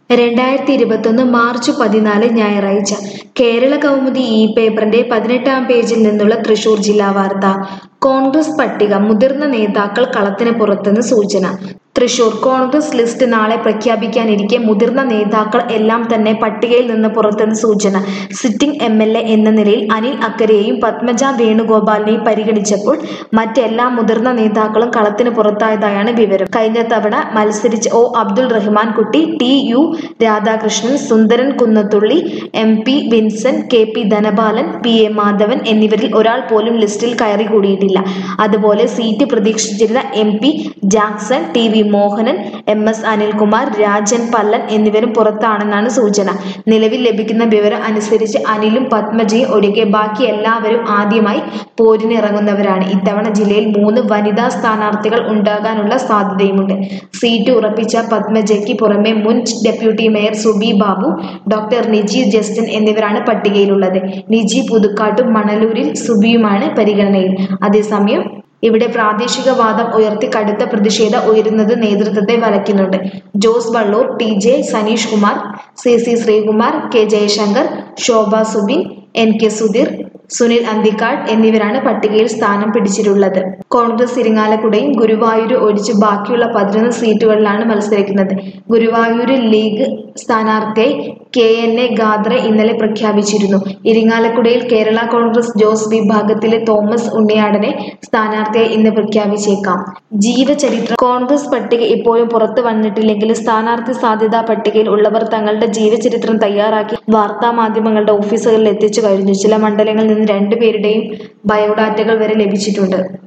രണ്ടായിരത്തി ഇരുപത്തൊന്ന് മാർച്ച് പതിനാല് ഞായറാഴ്ച കേരള കൗമുദി ഈ പേപ്പറിന്റെ പതിനെട്ടാം പേജിൽ നിന്നുള്ള തൃശൂർ ജില്ലാ വാർത്ത കോൺഗ്രസ് പട്ടിക മുതിർന്ന നേതാക്കൾ കളത്തിന് പുറത്തെന്ന് സൂചന തൃശൂർ കോൺഗ്രസ് ലിസ്റ്റ് നാളെ പ്രഖ്യാപിക്കാനിരിക്കെ മുതിർന്ന നേതാക്കൾ എല്ലാം തന്നെ പട്ടികയിൽ നിന്ന് പുറത്തെന്ന് സൂചന സിറ്റിംഗ് എം എൽ എ എന്ന നിലയിൽ അനിൽ അക്കരെയും പത്മജ വേണുഗോപാലിനെയും പരിഗണിച്ചപ്പോൾ മറ്റെല്ലാ മുതിർന്ന നേതാക്കളും കളത്തിന് പുറത്തായതായാണ് വിവരം കഴിഞ്ഞ തവണ മത്സരിച്ച O Abdul Rahman Kutty T U Radhakrishnan Sundaran Kunnathully M P Vincent K P Dhanapalan P A Madhavan എന്നിവരിൽ ഒരാൾ പോലും ലിസ്റ്റിൽ കയറി കൂടിയിട്ടില്ല അതുപോലെ സീറ്റ് പ്രതീക്ഷിച്ചിരുന്ന M P Jackson T V Mohanan M S Anilkumar Rajan Pallan എന്നിവരും പുറത്താണെന്നാണ് സൂചന നിലവിൽ ലഭിക്കുന്ന വിവരം അനുസരിച്ച് അനിലും പത്മജയും ഒഴികെ ബാക്കി എല്ലാവരും ആദ്യമായി പോരിനിറങ്ങുന്നവരാണ് ഇത്തവണ ജില്ലയിൽ മൂന്ന് വനിതാ സ്ഥാനാർത്ഥികൾ ഉണ്ടാകാനുള്ള സാധ്യതയുമുണ്ട് സീറ്റ് ഉറപ്പിച്ച പത്മജയ്ക്ക് പുറമെ മുൻ deputy mayor Subi Babu doctor Niji Justin എന്നിവരാണ് പട്ടികയിലുള്ളത് നിജി പുതുക്കാട്ടും മണലൂരിൽ സുബിയുമാണ് പരിഗണനയിൽ അതേസമയം ഇവിടെ പ്രാദേശികവാദം ഉയർത്തി കടുത്ത പ്രതിഷേധം ഉയരുന്നത് നേതൃത്വത്തെ വലയ്ക്കുന്നുണ്ട് Jose Vallur T J Saneesh Kumar C C Sreekumar K Jayasankar Shobha Subin N K Sudheer Sunil Anthikad എന്നിവരാണ് പട്ടികയിൽ സ്ഥാനം പിടിച്ചിട്ടുള്ളത് കോൺഗ്രസ് ഇരിങ്ങാലക്കുടയും ഗുരുവായൂർ ഒഴിച്ച് ബാക്കിയുള്ള പതിനൊന്ന് സീറ്റുകളിലാണ് മത്സരിക്കുന്നത് ഗുരുവായൂർ ലീഗ് സ്ഥാനാർത്ഥിയായി കെ എൻ എ ഗാദ്രെ ഇന്നലെ പ്രഖ്യാപിച്ചിരുന്നു ഇരിങ്ങാലക്കുടയിൽ കേരള കോൺഗ്രസ് ജോസ് വിഭാഗത്തിലെ തോമസ് ഉണ്ണിയാടനെ സ്ഥാനാർത്ഥിയായി ഇന്ന് പ്രഖ്യാപിച്ചേക്കാം ജീവചരിത്രം കോൺഗ്രസ് പട്ടിക ഇപ്പോഴും പുറത്തു വന്നിട്ടില്ലെങ്കിലും സ്ഥാനാർത്ഥി സാധ്യതാ പട്ടികയിൽ ഉള്ളവർ തങ്ങളുടെ ജീവചരിത്രം തയ്യാറാക്കി വാർത്താ മാധ്യമങ്ങളുടെ ഓഫീസുകളിൽ എത്തിച്ചു കഴിഞ്ഞു ചില മണ്ഡലങ്ങളിൽ നിന്ന് രണ്ടുപേരുടെയും ബയോഡാറ്റകൾ വരെ ലഭിച്ചിട്ടുണ്ട്